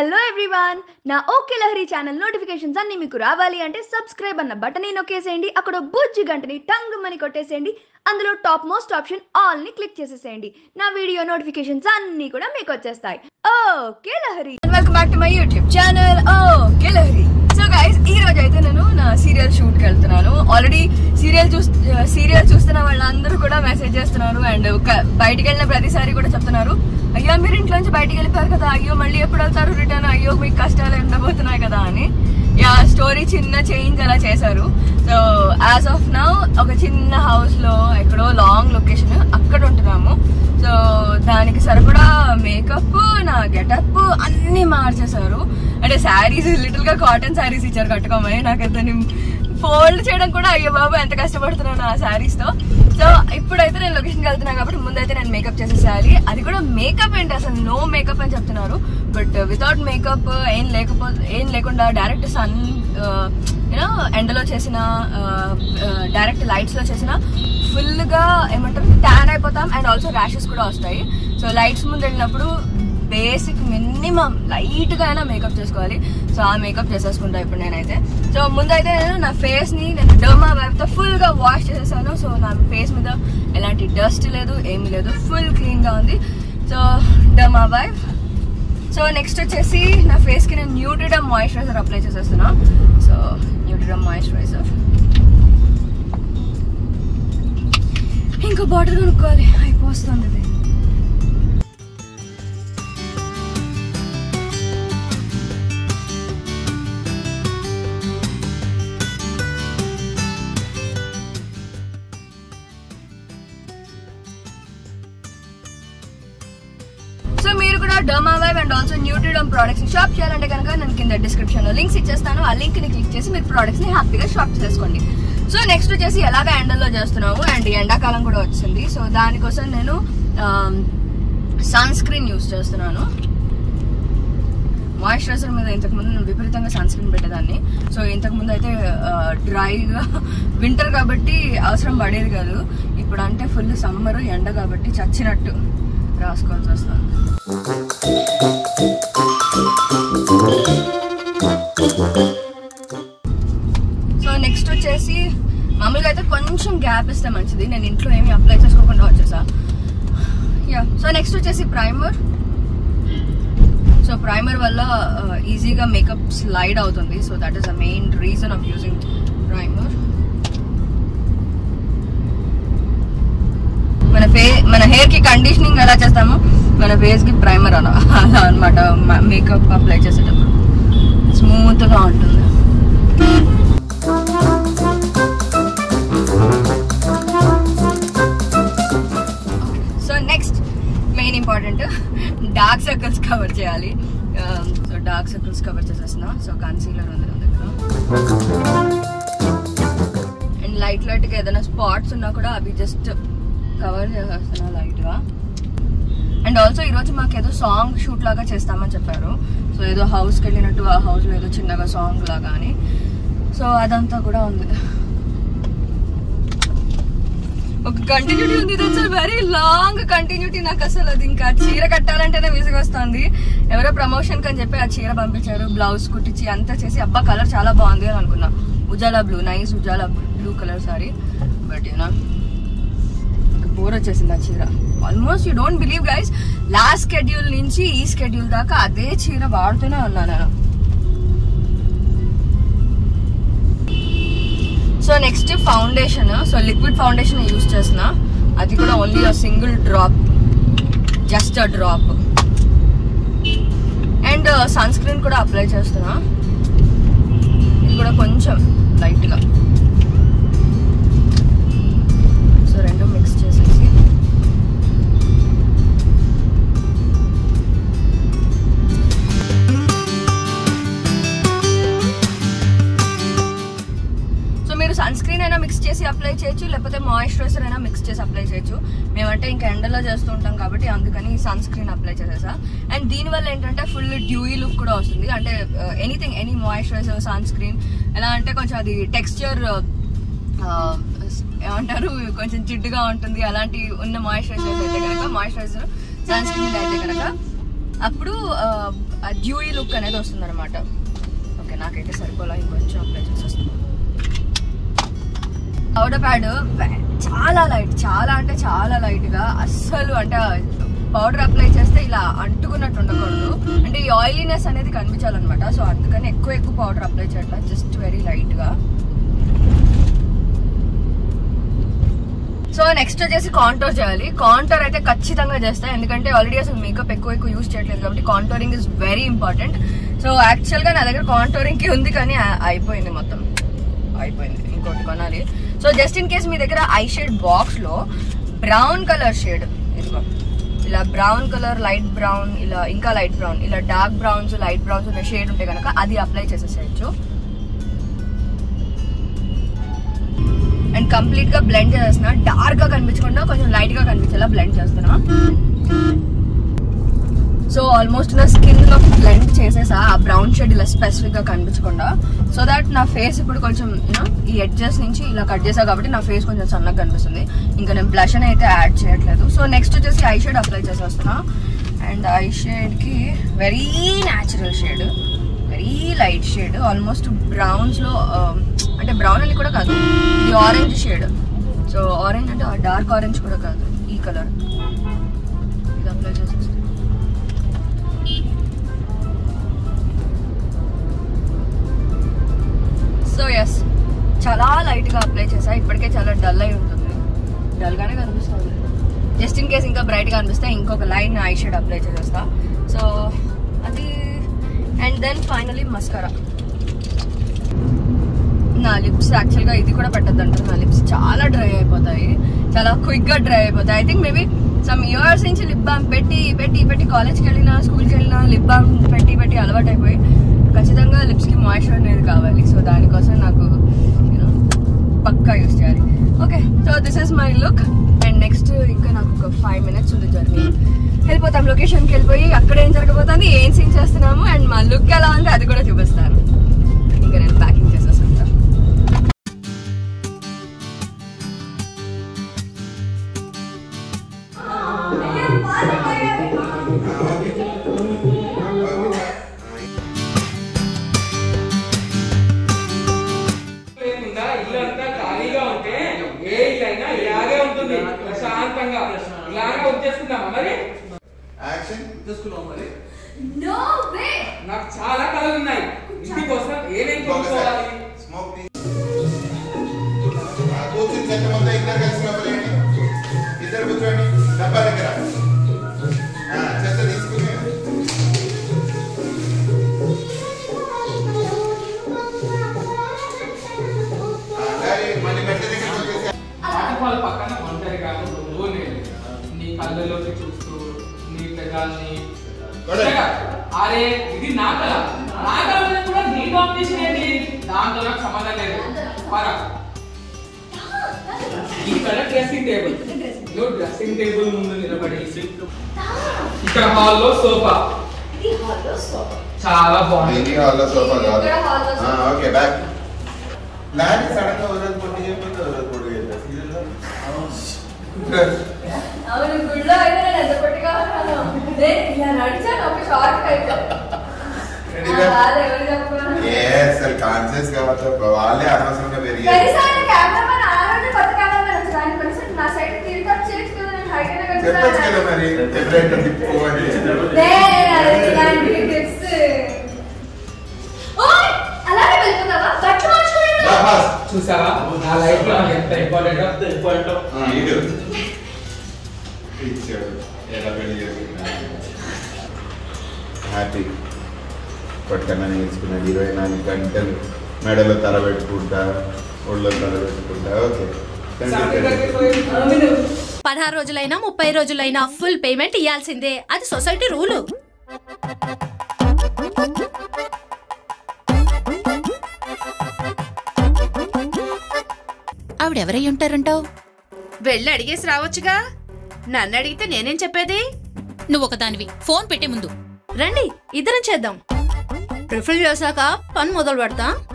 Hello everyone నా okay Lahari channel notifications అన్ని మీకు రావాలి అంటే సబ్స్క్రైబ్ అన్న బటన్ నొక్కేసేయండి అక్కడ బుజ్జి గంటని టంగ్ మని కొట్టేసేయండి అందులో టాప్ మోస్ట్ ఆప్షన్ ఆల్ ని క్లిక్ చేసేసేయండి నా వీడియో నోటిఫికేషన్స్ అన్ని కూడా మీకు వచ్చేస్తాయి okay Lahari welcome back to my YouTube channel okay Lahari so guys ఈ రోజు అయితే నేను నా సీరియల్ షూట్ కి వెళ్తున్నాను ఆల్రెడీ సీరియల్ చూ సీరియల్ చూస్తున్న వాళ్ళందరూ కూడా మెసేజ్ చేస్తున్నారు అండ్ బయటికి వెళ్ళిన ప్రతిసారి కూడా చెప్తున్నారు అయ్యో మీరు ఇంట్లో నుంచి బయటికి వెళ్ళిపోయారు కదా అయ్యో మళ్ళీ ఎప్పుడు వెళ్తారు రిటర్న్ అయ్యో మీకు కష్టాలు ఉండబోతున్నాయి కదా అని యా స్టోరీ చిన్న చేంజ్ అలా చేశారు సో యాజ్ ఆఫ్ నౌ ఒక చిన్న హౌస్ లో ఎక్కడో లాంగ్ లొకేషన్ అక్కడ ఉంటున్నాము సో దానికి సరిపడా మేకప్ నా గెటప్ అన్ని మార్చేశారు అంటే శారీస్ లిటిల్ గా కాటన్ శారీస్ ఇచ్చారు కట్టుకోమని నాకు దాన్ని ఫోల్డ్ చేయడం కూడా అయ్యో బాబు ఎంత కష్టపడుతున్నాను ఆ శారీస్ తో సో ఇప్పుడైతే నేను లొకేషన్కి వెళ్తున్నాను కాబట్టి ముందైతే నేను మేకప్ చేసేసేయాలి అది కూడా మేకప్ ఏంటి అసలు నో మేకప్ అని చెప్తున్నారు బట్ వితౌట్ మేకప్ ఏం లేకపోతే ఏం లేకుండా డైరెక్ట్ సన్ యూనో ఎండలో చేసిన డైరెక్ట్ లైట్స్ లో చేసిన ఫుల్ గా ఏమంటారు ట్యాన్ అయిపోతాం అండ్ ఆల్సో ర్యాషెస్ కూడా వస్తాయి సో లైట్స్ ముందు వెళ్ళినప్పుడు బేసిక్ మినిమం లైట్ గా అయినా మేకప్ చేసుకోవాలి సో ఆ మేకప్ చేసేసుకుంటా ఇప్పుడు నేనైతే సో ముందైతే నేను నా ఫేస్ ని నేను డర్మా వైప్ తో ఫుల్ గా వాష్ చేసేసాను సో నా ఫేస్ మీద ఎలాంటి డస్ట్ లేదు ఏమీ లేదు ఫుల్ క్లీన్ గా ఉంది so Derma Wipe so next వచ్చేసి నా ఫేస్ కి నేను న్యూట్రిడమ్ మాయిశ్చరైజర్ అప్లై చేసేస్తున్నా సో న్యూట్రిడమ్ మాయిశ్చరైజర్ ఇంకా బాటిల్ కొనుక్కోవాలి అయిపోతుంది ఇది సో మీరు కూడా Derma Wipe and also Nutriderm products shop చేయాలంటే కనుక నేను కింద డిస్క్రిప్షన్ లో లింక్స్ ఇచ్చేస్తాను ఆ లింక్ ని క్లిక్ చేసి మీరు ప్రొడక్ట్స్ ని హ్యాపీగా షాప్ చేసుకోండి సో నెక్స్ట్ వచ్చేసి ఎలాగ ఎండల్లో చేస్తున్నాము అండ్ ఎండాకాలం కూడా వచ్చింది సో దానికోసం నేను సన్ స్క్రీన్ యూస్ చేస్తున్నాను మాయిశ్చరైజర్ మీద ఇంతకు ముందు నేను విపరీతంగా సన్ స్క్రీన్ పెట్టేదాన్ని సో ఇంతకు ముందు అయితే డ్రైగా వింటర్ కాబట్టి అవసరం పడేది కాదు ఇప్పుడు అంటే ఫుల్ సమ్మర్ ఎండ కాబట్టి చచ్చినట్టు రాసుకోవాల్సి వస్తుంది సో నెక్స్ట్ వచ్చేసి మామూలుగా అయితే కొంచెం గ్యాప్ ఇస్తే మంచిది నేను ఇంట్లో ఏమి అప్లై చేసుకోకుండా వచ్చేసా యా సో నెక్స్ట్ వచ్చేసి ప్రైమర్ సో ప్రైమర్ వల్ల ఈజీగా మేకప్ స్లైడ్ అవుతుంది so that is the main reason of using primer మన ఫే మన హెయిర్ కి కండిషనింగ్ ఎలా చేస్తామో మన ఫేస్ కి ప్రైమర్ అలా అలా అనమాట మేకప్ అప్లై చేసేటప్పుడు స్మూత్ గా ఉంటుంది so next main important dark circles cover చేయాలి సో డార్క్ సర్కిల్స్ కవర్ చేసేస్తున్నా సో కన్సీలర్ ఉంది నా దగ్గర అండ్ లైట్ లైట్ గా ఏదైనా స్పాట్స్ ఉన్నా కూడా అవి జస్ట్ కవర్ చేసేస్తున్నా లైట్ గా అండ్ ఆల్సో ఈరోజు మాకు ఏదో సాంగ్ షూట్ లాగా చేస్తామని చెప్పారు సో ఏదో హౌస్కి వెళ్ళినట్టు ఆ హౌస్ లో ఏదో చిన్నగా సాంగ్ లాగా అని సో అదంతా కూడా ఉంది ఒక కంటిన్యూటీ ఉంది ఇది అసలు వెరీ లాంగ్ కంటిన్యూటీ నాకు అసలు అది ఇంకా చీర కట్టాలంటేనే విసుగొస్తుంది ఎవరో ప్రమోషన్ అని చెప్పి ఆ చీర పంపించారు బ్లౌజ్ కుట్టించి అంతా చేసి అబ్బా కలర్ చాలా బాగుంది అని అనుకున్నా Ujala blue nice Ujala blue colour sorry but you know bore వచ్చేసింది ఆ చీర almost you don't believe guys last schedule నుంచి ఈ స్కెడ్యూల్ దాకా అదే చీర వాడుతూనే ఉన్నా నేను so next foundation so liquid foundation use చేస్తున్నా అది కూడా only a single drop just a drop and sunscreen కూడా అప్లై చేస్తున్నా ఇది కూడా కొంచెం లైట్గా సో రెండు మిక్స్ చేసేసి సో మీరు సన్ స్క్రీన్ అయినా మిక్స్ చేసి అప్లై చేయొచ్చు లేకపోతే మాయిశ్చరైజర్ అయినా మిక్స్ చేసి అప్లై చేయొచ్చు మేమంటే ఇంకా ఎండలో చేస్తూ ఉంటాం కాబట్టి అందుకని సన్ స్క్రీన్ అప్లై చేసేసా అండ్ దీనివల్ల ఏంటంటే ఫుల్ డ్యూయి లుక్ కూడా వస్తుంది అంటే anything any moisturiser sunscreen ఎలా అంటే కొంచెం అది టెక్స్చర్ ఏమంటారు కొంచెం జిడ్డుగా ఉంటుంది అలాంటి ఉన్న మాయిశ్చరైజర్ అయితే కనుక మాయిశ్చరైజర్ సన్ స్క్రీన్ అయితే కనుక అప్పుడు ఆ డ్యూయి లుక్ అనేది వస్తుంది అనమాట ఓకే నాకైతే సరిపోలా ఇంకొంచెం అప్లై చేసేస్తాను పౌడర్ ప్యాడ్ చాలా లైట్ చాలా అంటే చాలా లైట్ గా అస్సలు అంటే పౌడర్ అప్లై చేస్తే ఇలా అంటుకున్నట్టు ఉండకూడదు అంటే ఈ ఆయిలీనెస్ అనేది కనిపించాలన్నమాట సో అందుకని ఎక్కువ ఎక్కువ పౌడర్ అప్లై చేయట్లేదు జస్ట్ వెరీ లైట్ గా సో నెక్స్ట్ వచ్చేసి కాంటోర్ చేయాలి కాంటోర్ అయితే ఖచ్చితంగా చేస్తా ఎందుకంటే ఆల్రెడీ అసలు మేకప్ ఎక్కువ ఎక్కువ యూస్ చేయట్లేదు కాబట్టి contouring is very important so actual గా నా దగ్గర కాంటోరింగ్ కి ఉంది కానీ ఆ- అయిపోయింది మొత్తం అయిపోయింది ఇంకోటి కొనాలి సో జస్ట్ ఇన్ కేస్ మీ దగ్గర ఐ షేడ్ బాక్స్ లో బ్రౌన్ కలర్ షేడ్ ఇదిగో ఇలా బ్రౌన్ కలర్ లైట్ బ్రౌన్ ఇలా ఇంకా లైట్ బ్రౌన్ ఇలా డార్క్ బ్రౌన్స్ లైట్ బ్రౌన్స్ ఉన్న షేడ్ ఉంటే కనుక అది అప్లై చేసేసేయచ్చు అండ్ కంప్లీట్ గా బ్లెండ్ చేస్తున్నా డార్క్ గా కనిపించకుండా కొంచెం లైట్ గా కనిపించేలా బ్లెండ్ చేస్తున్నా సో ఆల్మోస్ట్ నా స్కిన్ లో బ్లెండ్ చేసేసా ఆ బ్రౌన్ షేడ్ ఇలా స్పెసిఫిక్ గా కనిపించకుండా సో దట్ నా ఫేస్ ఇప్పుడు కొంచెం యూనో ఈ ఎడ్జెస్ నుంచి ఇలా కట్ చేసా కాబట్టి నా ఫేస్ కొంచెం సన్నగా కనిపిస్తుంది ఇంకా నేను బ్లష్ అని అయితే యాడ్ చేయట్లేదు సో నెక్స్ట్ వచ్చేసి ఐ షేడ్ అప్లై చేసేస్తున్నా అండ్ ఐ షేడ్ కి very natural shade very light shade almost browns లో ఆ, అంటే బ్రౌన్ అని కూడా కాదు ఇది ఆరెంజ్ షేడ్ సో ఆరెంజ్ అంటే డార్క్ ఆరెంజ్ కూడా కాదు ఈ కలర్ ఇది అప్లై చేసేస్తాను సో ఎస్ చాలా లైట్ గా అప్లై చేసా ఇప్పటికే చాలా డల్ అయి ఉంటుంది డల్ గానే కనిపిస్తుంది జస్ట్ ఇన్ కేస్ ఇంకా బ్రైట్ గా అనిపిస్తే ఇంకొక లైన్ ఐ షేడ్ అప్లై చేసేస్తా సో అది అండ్ దెన్ ఫైనలీ మస్కరా నా లిప్స్ యాక్చువల్ గా ఇది కూడా పెట్టద్దు అంటారు నా లిప్స్ చాలా డ్రై అయిపోతాయి చాలా క్విక్ గా డ్రై అయిపోతాయి I think maybe some years నుంచి లిప్ బామ్ పెట్టి పెట్టి పెట్టి కాలేజ్కి వెళ్ళినా స్కూల్కి వెళ్ళినా లిప్ బామ్ పెట్టి పెట్టి అలవాటు అయిపోయి ఖచ్చితంగా లిప్స్ కి మాయిశ్చర్ అనేది కావాలి సో దానికోసం నాకు యూనో పక్కా యూస్ చేయాలి okay so this is my look and next ఇంకా నాకు ఒక ఫైవ్ మినిట్స్ ఉంది జర్నీ వెళ్ళిపోతాం లొకేషన్కి వెళ్ళిపోయి అక్కడ ఏం జరగబోతుంది ఏం సీన్ చేస్తున్నాము అండ్ మా లుక్ ఎలా ఉంది అది కూడా చూపిస్తాను ఇంకా నేను ప్యాకింగ్ చేసేస్తాను లేకుండా ఇల్లంతా ఖాళీగా ఉంటే ఏ ఇల్లైనా ఇలాగే ఉంటుంది ప్రశాంతంగా ఇలాగే వచ్చేసుకుందామా మరి యాక్షన్ చూసుకున్నాం మరి నో వే నాకు చాలా కళలు ఉన్నాయి ఇంటికి వస్తా ఏమేం కొనుక్కోవాలి స్మోక్ కూర్చుని చెట్ల మొత్తం ఇద్దరు కలిసి లోపలేండి ఇద్దరు కూర్చోండి డబ్బా దగ్గర ఆ, చెత్త తీసుకుని ఆ, డాడీ, మళ్ళీ మెట్ల దగ్గర వచ్చేసి వాటర్ఫాల్ పక్కన ఒంటరిగా నువ్వు నేను నీ కళ్ళలోకి చూస్తూ నీ పెదాల్ని కొడు. అరే ఇది నా కళ నా కళ మీద కూడా నీ కాంపిటీషన్ ఏంటి దాంతో నాకు సంబంధం లేదు పరా ఇక్కడ డ్రెస్సింగ్ టేబుల్ నువ్వు డ్రెస్సింగ్ టేబుల్ ముందు నిలబడి ఇక్కడ హాల్లో సోఫా చాలా బాగుంది ఇది హాల్లో సోఫా కాదు ఇక్కడ హాల్లో ఆ, ఓకే బ్యాక్ డాడీ సడన్ గా వదలు పొట్టి చెప్పితే వదలు పొట్టి చెప్పారు సీరియల్ అవును గుళ్ళో అయితే నేను ఎంత పొట్టిగా ఉన్నాను నేను ఇలా నడిచాను ఒక షార్ట్ టైప్ రెడీగా ఎవరు చెప్పుకున్నాను ఏ అసలు కాన్షియస్ కాబట్టి వాళ్ళే అనవసరంగా పెరిగారు కనీసం కెమెరామెన్ ఆ రోజు కొత్త కెమెరామెన్ వచ్చాను కనీసం నా సైడ్ తిరిగి చేయొచ్చు కదా నేను హైట్ చెప్పొచ్చు కదా మరి ఎప్పుడైతే తిప్పు అని అలాగే వెళ్ళిపోతావా బట్టలు మార్చుకోలేదు రా, బాస్. చూసావా నా లైఫ్ లో నాకు ఎంత ఇంపార్టెంట్ ఇంపార్టెంట్ ఆ, ఇడు ఇచ్చాడు ఎలా పెళ్లి చేసుకున్నా హ్యాపీ కొట్టకన్నా నేర్చుకున్నాడు ఇరవై నాలుగు గంటలు మెడలో తల పెట్టుకుంటా ఒళ్ళో తల పెట్టుకుంటా ఓకే అవును పదహారు రోజులైనా ముప్పై రోజులైనా ఫుల్ పేమెంట్ ఇవ్వాల్సిందే అది సొసైటీ రూలు ఆవిడెవరై ఉంటారంటావు వెళ్ళి అడిగేసి రావచ్చుగా నన్ను అడిగితే నేనేం చెప్పేది నువ్వు ఒకదానివి ఫోన్ పెట్టే ముందు రండి ఇద్దరం చేద్దాం ప్రిఫర్ చేశాక పని మొదలు పెడతా